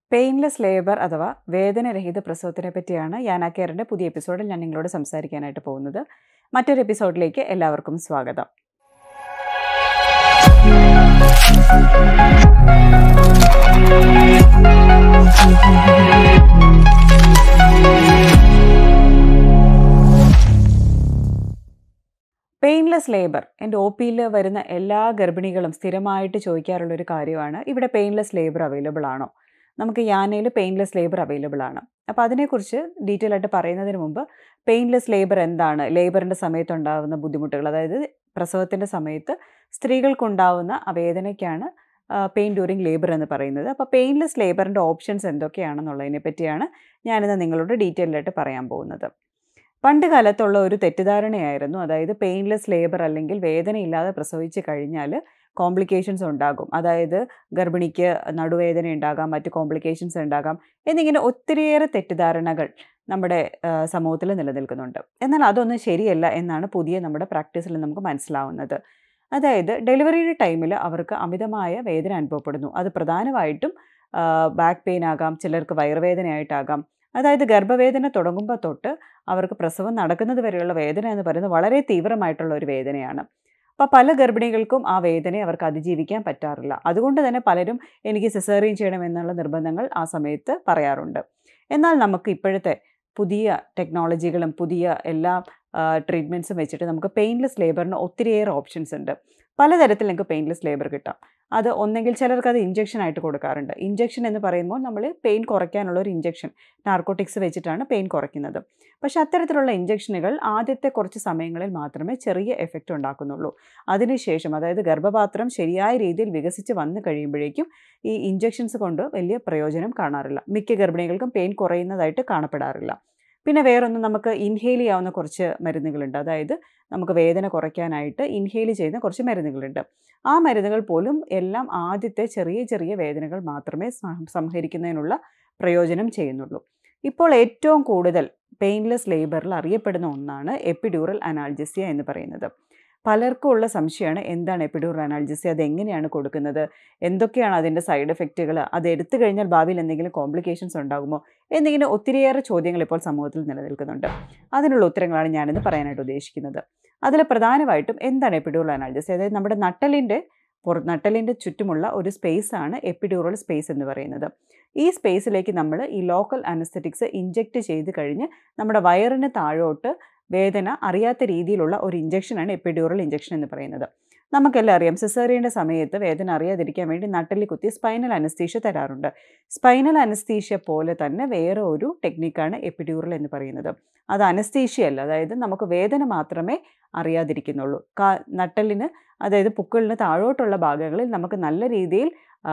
painless labour അഥവാ വേദനരഹിത പ്രസവത്തിനെ പറ്റിയാണ് യാന കെയറിൻ്റെ പുതിയ എപ്പിസോഡിൽ ഞാൻ നിങ്ങളോട് സംസാരിക്കാനായിട്ട് പോകുന്നത് മറ്റൊരു എപ്പിസോഡിലേക്ക് എല്ലാവർക്കും സ്വാഗതം പെയിൻലെസ് ലേബർ എൻ്റെ ഒ പിയിൽ വരുന്ന എല്ലാ ഗർഭിണികളും സ്ഥിരമായിട്ട് ചോദിക്കാറുള്ളൊരു കാര്യമാണ് ഇവിടെ പെയിൻലെസ് ലേബർ അവൈലബിൾ ആണോ നമുക്ക് യാനയിൽ പെയിൻലെസ് ലേബർ അവൈലബിൾ ആണ് അപ്പോൾ അതിനെക്കുറിച്ച് ഡീറ്റെയിൽ ആയിട്ട് പറയുന്നതിന് മുമ്പ് പെയിൻലെസ് ലേബർ എന്താണ് ലേബറിൻ്റെ സമയത്തുണ്ടാകുന്ന ബുദ്ധിമുട്ടുകൾ അതായത് പ്രസവത്തിൻ്റെ സമയത്ത് സ്ത്രീകൾക്കുണ്ടാവുന്ന ആ വേദനയ്ക്കാണ് പെയിൻ ഡ്യൂറിങ് ലേബർ എന്ന് പറയുന്നത് അപ്പോൾ പെയിൻലെസ് ലേബറിൻ്റെ ഓപ്ഷൻസ് എന്തൊക്കെയാണെന്നുള്ളതിനെ പറ്റിയാണ് ഞാനിന്ന് നിങ്ങളോട് ഡീറ്റെയിൽ ആയിട്ട് പറയാൻ പോകുന്നത് പണ്ട് കാലത്തുള്ള ഒരു തെറ്റിദ്ധാരണയായിരുന്നു അതായത് പെയിൻലെസ് ലേബർ അല്ലെങ്കിൽ വേദനയില്ലാതെ പ്രസവിച്ച് കഴിഞ്ഞാൽ കോംപ്ലിക്കേഷൻസ് ഉണ്ടാകും അതായത് ഗർഭിണിക്ക് നടുവേദന ഉണ്ടാകാം മറ്റ് കോംപ്ലിക്കേഷൻസ് ഉണ്ടാകാം എന്നിങ്ങനെ ഒത്തിരിയേറെ തെറ്റിദ്ധാരണകൾ നമ്മുടെ സമൂഹത്തിൽ നിലനിൽക്കുന്നുണ്ട് എന്നാൽ അതൊന്നും ശരിയല്ല എന്നാണ് പുതിയ നമ്മുടെ പ്രാക്ടീസിൽ നമുക്ക് മനസ്സിലാവുന്നത് അതായത് ഡെലിവറിയുടെ ടൈമിൽ അവർക്ക് അമിതമായ വേദന അനുഭവപ്പെടുന്നു അത് പ്രധാനമായിട്ടും ബാക്ക് പെയിൻ ആകാം ചിലർക്ക് വയറുവേദനയായിട്ടാകാം അതായത് ഗർഭവേദന തുടങ്ങുമ്പോൾ തൊട്ട് അവർക്ക് പ്രസവം നടക്കുന്നത് വരെയുള്ള വേദന എന്ന് പറയുന്നത് വളരെ തീവ്രമായിട്ടുള്ള ഒരു വേദനയാണ് അപ്പോൾ പല ഗർഭിണികൾക്കും ആ വേദനയെ അവർക്ക് അതിജീവിക്കാൻ പറ്റാറില്ല അതുകൊണ്ട് തന്നെ പലരും എനിക്ക് സിസേറിയൻ ചെയ്യണം എന്നുള്ള നിർബന്ധങ്ങൾ ആ സമയത്ത് പറയാറുണ്ട് എന്നാൽ നമുക്ക് ഇപ്പോഴത്തെ പുതിയ ടെക്നോളജികളും പുതിയ എല്ലാ ട്രീറ്റ്മെൻറ്റ്സും വെച്ചിട്ട് നമുക്ക് പെയിൻലെസ് ലേബറിന് ഒത്തിരിയേറെ ഓപ്ഷൻസ് ഉണ്ട് പലതരത്തിൽ നിങ്ങൾക്ക് പെയിൻലെസ് ലേബർ കിട്ടാം അത് ഒന്നെങ്കിൽ ചിലർക്ക് അത് ഇഞ്ചക്ഷൻ ആയിട്ട് കൊടുക്കാറുണ്ട് ഇഞ്ചക്ഷൻ എന്ന് പറയുമ്പോൾ നമ്മൾ പെയിൻ കുറയ്ക്കാനുള്ള ഒരു ഇഞ്ചക്ഷൻ നാർക്കോട്ടിക്സ് വെച്ചിട്ടാണ് പെയിൻ കുറയ്ക്കുന്നത് പക്ഷേ അത്തരത്തിലുള്ള ഇഞ്ചക്ഷനുകൾ ആദ്യത്തെ കുറച്ച് സമയങ്ങളിൽ മാത്രമേ ചെറിയ എഫക്റ്റ് ഉണ്ടാക്കുന്നുള്ളൂ അതിനുശേഷം അതായത് ഗർഭപാത്രം ശരിയായ രീതിയിൽ വികസിച്ച് വന്നു കഴിയുമ്പോഴേക്കും ഈ ഇഞ്ചക്ഷൻസ് കൊണ്ട് വലിയ പ്രയോജനം കാണാറില്ല മിക്ക ഗർഭിണികൾക്കും പെയിൻ കുറയുന്നതായിട്ട് കാണപ്പെടാറില്ല പിന്നെ വേറൊന്ന് നമുക്ക് ഇൻഹെയിൽ ചെയ്യാവുന്ന കുറച്ച് മരുന്നുകളുണ്ട് അതായത് നമുക്ക് വേദന കുറയ്ക്കാനായിട്ട് ഇൻഹെയിൽ ചെയ്യുന്ന കുറച്ച് മരുന്നുകളുണ്ട് ആ മരുന്നുകൾ പോലും എല്ലാം ആദ്യത്തെ ചെറിയ ചെറിയ വേദനകൾ മാത്രമേ സംഹരിക്കുന്നതിനുള്ള പ്രയോജനം ചെയ്യുന്നുള്ളൂ ഇപ്പോൾ ഏറ്റവും കൂടുതൽ പെയിൻലെസ് ലേബറിൽ അറിയപ്പെടുന്ന ഒന്നാണ് എപ്പിഡ്യൂറൽ അനാൾജസിയ എന്ന് പറയുന്നത് പലർക്കും ഉള്ള സംശയമാണ് എന്താണ് എപ്പിഡ്യൂറൽ അനാൾജസിയ അത് എങ്ങനെയാണ് കൊടുക്കുന്നത് എന്തൊക്കെയാണ് അതിൻ്റെ സൈഡ് എഫക്റ്റുകൾ അത് എടുത്തു കഴിഞ്ഞാൽ ഭാവിയിൽ എന്തെങ്കിലും കോംപ്ലിക്കേഷൻസ് ഉണ്ടാകുമോ എന്നിങ്ങനെ ഒത്തിരിയേറെ ചോദ്യങ്ങൾ ഇപ്പോൾ സമൂഹത്തിൽ നിലനിൽക്കുന്നുണ്ട് അതിനുള്ള ഉത്തരങ്ങളാണ് ഞാനിന്ന് പറയാനായിട്ട് ഉദ്ദേശിക്കുന്നത് അതിൽ പ്രധാനമായിട്ടും എന്താണ് എപ്പിഡ്യൂറൽ അനാൾജസി അതായത് നമ്മുടെ നട്ടലിൻ്റെ പുറ നട്ടലിൻ്റെ ചുറ്റുമുള്ള ഒരു സ്പേസാണ് എപ്പിഡ്യൂറൽ സ്പേസ് എന്ന് പറയുന്നത് ഈ സ്പേസിലേക്ക് നമ്മൾ ഈ ലോക്കൽ അനസ്തറ്റിക്സ് ഇഞ്ചെക്റ്റ് ചെയ്ത് കഴിഞ്ഞ് നമ്മുടെ വയറിന് താഴോട്ട് വേദന അറിയാത്ത രീതിയിലുള്ള ഒരു ഇഞ്ചക്ഷനാണ് എപ്പിഡ്യൂറൽ ഇഞ്ചക്ഷൻ എന്ന് പറയുന്നത് നമുക്കെല്ലാം അറിയാം സിസേറിയൻ്റെ സമയത്ത് വേദന അറിയാതിരിക്കാൻ വേണ്ടി നട്ടലിൽ കുത്തി സ്പൈനൽ അനസ്തീഷ്യ തരാറുണ്ട് സ്പൈനൽ അനസ്തീഷ്യ പോലെ തന്നെ വേറെ ഒരു ടെക്നിക്കാണ് എപ്പിഡ്യൂറൽ എന്ന് പറയുന്നത് അത് അനസ്തീഷ്യ അല്ല അതായത് നമുക്ക് വേദന മാത്രമേ അറിയാതിരിക്കുന്നുള്ളൂ കാ നട്ടലിന് അതായത് പുക്കിളിന് താഴോട്ടുള്ള ഭാഗങ്ങളിൽ നമുക്ക് നല്ല രീതിയിൽ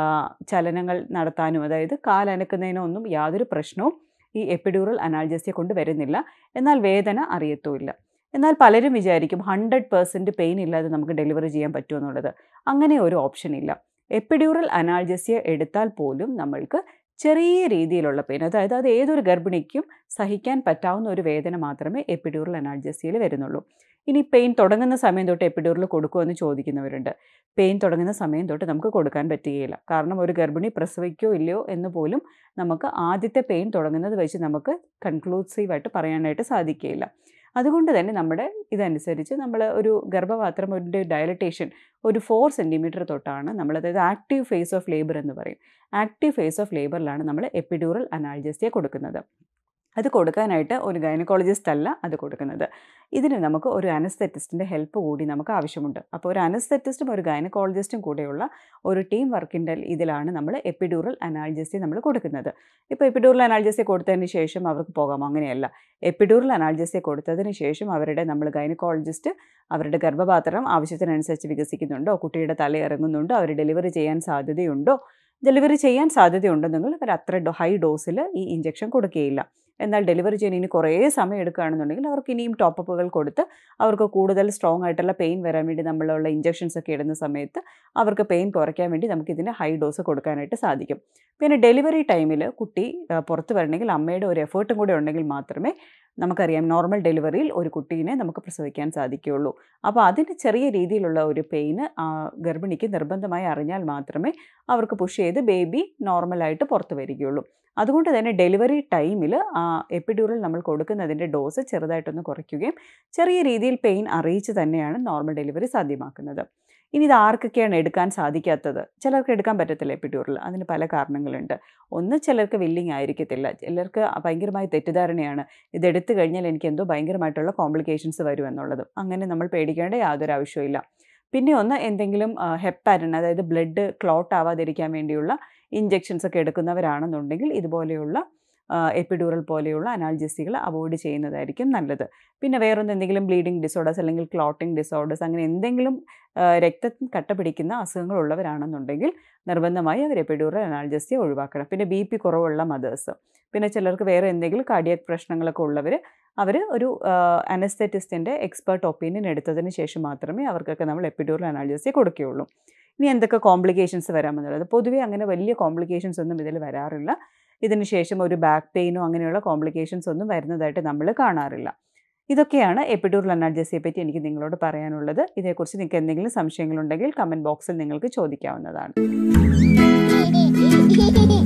ചലനങ്ങൾ നടത്താനും അതായത് കാലനക്കുന്നതിനൊന്നും യാതൊരു പ്രശ്നവും ഈ എപ്പിഡ്യൂറൽ അനാൾജസിയെ കൊണ്ട് വരുന്നില്ല എന്നാൽ വേദന അറിയത്തുമില്ല എന്നാൽ പലരും വിചാരിക്കും ഹൺഡ്രഡ് പേഴ്സൻറ്റ് പെയിൻ ഇല്ലാതെ നമുക്ക് ഡെലിവറി ചെയ്യാൻ പറ്റുമെന്നുള്ളത് അങ്ങനെ ഒരു ഓപ്ഷൻ ഇല്ല എപ്പിഡ്യൂറൽ അനാൾജസിയ എടുത്താൽ പോലും നമ്മൾക്ക് ചെറിയ രീതിയിലുള്ള പെയിൻ അതായത് അത് ഏതൊരു ഗർഭിണിക്കും സഹിക്കാൻ പറ്റാവുന്ന ഒരു വേദന മാത്രമേ എപ്പിഡ്യൂറൽ അനാൾജസിയയിൽ വരുന്നുള്ളൂ ഇനി പെയിൻ തുടങ്ങുന്ന സമയം തൊട്ട് എപ്പിഡ്യൂറിൽ കൊടുക്കുമെന്ന് ചോദിക്കുന്നവരുണ്ട് പെയിൻ തുടങ്ങുന്ന സമയം തൊട്ട് നമുക്ക് കൊടുക്കാൻ പറ്റുകയില്ല കാരണം ഒരു ഗർഭിണി പ്രസവിക്കോ ഇല്ലയോ എന്ന് പോലും നമുക്ക് ആദ്യത്തെ പെയിൻ തുടങ്ങുന്നത് വെച്ച് നമുക്ക് കൺക്ലൂസീവായിട്ട് പറയാനായിട്ട് സാധിക്കുകയില്ല അതുകൊണ്ട് തന്നെ നമ്മുടെ ഇതനുസരിച്ച് നമ്മൾ ഒരു ഗർഭപാത്രം ഒരു ഡയലറ്റേഷൻ ഒരു ഫോർ സെൻറ്റിമീറ്റർ തൊട്ടാണ് നമ്മൾ അതായത് ആക്റ്റീവ് ഫേസ് ഓഫ് ലേബർ എന്ന് പറയും ആക്റ്റീവ് ഫേസ് ഓഫ് ലേബറിലാണ് നമ്മൾ എപ്പിഡ്യൂറൽ അനാൾജസിയ കൊടുക്കുന്നത് അത് കൊടുക്കാനായിട്ട് ഒരു ഗൈനക്കോളജിസ്റ്റ് അല്ല അത് കൊടുക്കുന്നത് ഇതിന് നമുക്ക് ഒരു അനസ്തെറ്റിസ്റ്റിൻ്റെ ഹെൽപ്പ് കൂടി നമുക്ക് ആവശ്യമുണ്ട് അപ്പോൾ ഒരു അനസ്തെറ്റിസ്റ്റും ഒരു ഗൈനക്കോളജിസ്റ്റും കൂടെയുള്ള ഒരു ടീം വർക്കിൻ്റെ ഇതിലാണ് നമ്മൾ എപ്പിഡ്യൂറൽ അനാൾജസി നമ്മൾ കൊടുക്കുന്നത് ഇപ്പോൾ എപ്പിഡ്യൂറൽ അനാൾജസി കൊടുത്തതിന് ശേഷം അവർക്ക് പോകാം അങ്ങനെയല്ല എപ്പിഡ്യൂറൽ അനാൾജസി കൊടുത്തതിന് ശേഷം അവരുടെ നമ്മൾ ഗൈനക്കോളജിസ്റ്റ് അവരുടെ ഗർഭപാത്രം ആവശ്യത്തിനനുസരിച്ച് വികസിക്കുന്നുണ്ടോ കുട്ടിയുടെ തല ഇറങ്ങുന്നുണ്ടോ അവർ ഡെലിവറി ചെയ്യാൻ സാധ്യതയുണ്ടോ ഡെലിവറി ചെയ്യാൻ സാധ്യതയുണ്ടെന്നെങ്കിൽ അവർ അത്ര ഹൈ ഡോസിൽ ഈ ഇഞ്ചക്ഷൻ കൊടുക്കുകയില്ല എന്നാൽ ഡെലിവറി ചെയ്യാൻ ഇനി കുറേ സമയം എടുക്കുകയാണെന്നുണ്ടെങ്കിൽ അവർക്ക് ഇനിയും ടോപ്പപ്പുകൾ കൊടുത്ത് അവർക്ക് കൂടുതൽ സ്ട്രോങ് ആയിട്ടുള്ള പെയിൻ വരാൻ വേണ്ടി നമ്മളുള്ള ഇഞ്ചക്ഷൻസ് ഒക്കെ ഇടുന്ന സമയത്ത് അവർക്ക് പെയിൻ കുറയ്ക്കാൻ വേണ്ടി നമുക്ക് ഇതിന് ഹൈ ഡോസ് കൊടുക്കാനായിട്ട് സാധിക്കും പിന്നെ ഡെലിവറി ടൈമിൽ കുട്ടി ആ, പുറത്ത് വരണമെങ്കിൽ അമ്മയുടെ ഒരു എഫേർട്ടും കൂടെ ഉണ്ടെങ്കിൽ മാത്രമേ നമുക്കറിയാം നോർമൽ ഡെലിവറിയിൽ ഒരു കുട്ടീനെ നമുക്ക് പ്രസവിക്കാൻ സാധിക്കുകയുള്ളൂ അപ്പോൾ അതിന് ചെറിയ രീതിയിലുള്ള ഒരു പെയിന് ഗർഭിണിക്ക് നിർബന്ധമായി അറിഞ്ഞാൽ മാത്രമേ അവർക്ക് പുഷ് ചെയ്ത് ബേബി നോർമലായിട്ട് പുറത്ത് വരികയുള്ളൂ അതുകൊണ്ട് തന്നെ ഡെലിവറി ടൈമിൽ എപ്പിഡ്യൂറൽ നമ്മൾ കൊടുക്കുന്നതിൻ്റെ ഡോസ് ചെറുതായിട്ടൊന്ന് കുറയ്ക്കുകയും ചെറിയ രീതിയിൽ പെയിൻ അറിയിച്ച് തന്നെയാണ് നോർമൽ ഡെലിവറി സാധ്യമാക്കുന്നത് ഇനി ഇത് ആർക്കൊക്കെയാണ് എടുക്കാൻ സാധിക്കാത്തത് ചിലർക്ക് എടുക്കാൻ പറ്റത്തില്ല എപ്പിഡ്യൂറൽ അതിന് പല കാരണങ്ങളുണ്ട് ഒന്ന് ചിലർക്ക് വില്ലിങ് ആയിരിക്കത്തില്ല ചിലർക്ക് ഭയങ്കരമായ തെറ്റിദ്ധാരണയാണ് ഇതെടുത്തു കഴിഞ്ഞാൽ എനിക്ക് എന്തോ ഭയങ്കരമായിട്ടുള്ള കോംപ്ലിക്കേഷൻസ് വരും എന്നുള്ളത് അങ്ങനെ നമ്മൾ പേടിക്കേണ്ട യാതൊരു ആവശ്യമില്ല പിന്നെ ഒന്ന് എന്തെങ്കിലും ഹെപ്പാരൻ അതായത് ബ്ലഡ് ക്ലോട്ട് ആവാതിരിക്കാൻ വേണ്ടിയുള്ള ഇഞ്ചെക്ഷൻസ് ഒക്കെ എടുക്കുന്നവരാണെന്നുണ്ടെങ്കിൽ ഇതുപോലെയുള്ള എപ്പിഡ്യൂറൽ പോലെയുള്ള അനാൾജസികൾ അവോയ്ഡ് ചെയ്യുന്നതായിരിക്കും നല്ലത് പിന്നെ വേറൊന്ന് എന്തെങ്കിലും ബ്ലീഡിങ് ഡിസോർഡേഴ്സ് അല്ലെങ്കിൽ ക്ലോട്ടിംഗ് ഡിസോർഡേഴ്സ് അങ്ങനെ എന്തെങ്കിലും ആ, രക്തത്തിൽ കട്ട പിടിക്കുന്ന അസുഖങ്ങൾ ഉള്ളവരാണെന്നുണ്ടെങ്കിൽ നിർബന്ധമായി അവർ എപ്പിഡ്യൂറൽ അനാൾജസി ഒഴിവാക്കണം പിന്നെ ബി പി കുറവുള്ള മദേഴ്സ് പിന്നെ ചിലർക്ക് വേറെ എന്തെങ്കിലും കാർഡിയാക് പ്രശ്നങ്ങളൊക്കെ ഉള്ളവർ അവർ ഒരു അനസ്തെറ്റിസ്റ്റിൻ്റെ എക്സ്പേർട്ട് ഒപ്പീനിയൻ എടുത്തതിന് ശേഷം മാത്രമേ അവർക്കൊക്കെ നമ്മൾ എപ്പിഡ്യൂറൽ അനാൾജസി കൊടുക്കുകയുള്ളൂ ഇനി എന്തൊക്കെ കോംപ്ലിക്കേഷൻസ് വരാമെന്നുള്ളത് പൊതുവേ അങ്ങനെ വലിയ കോംപ്ലിക്കേഷൻസ് ഒന്നും ഇതിൽ വരാറില്ല ഇതിന് ശേഷം ഒരു ബാക്ക് പെയിനോ അങ്ങനെയുള്ള കോംപ്ലിക്കേഷൻസ് ഒന്നും വരുന്നതായിട്ട് നമ്മൾ കാണാറില്ല ഇതൊക്കെയാണ് എപ്പിഡ്യൂറൽ അനാൾജസിയെ പറ്റി എനിക്ക് നിങ്ങളോട് പറയാനുള്ളത് ഇതേക്കുറിച്ച് നിങ്ങൾക്ക് എന്തെങ്കിലും സംശയങ്ങളുണ്ടെങ്കിൽ കമൻറ്റ് ബോക്സിൽ നിങ്ങൾക്ക് ചോദിക്കാവുന്നതാണ് Hehehehe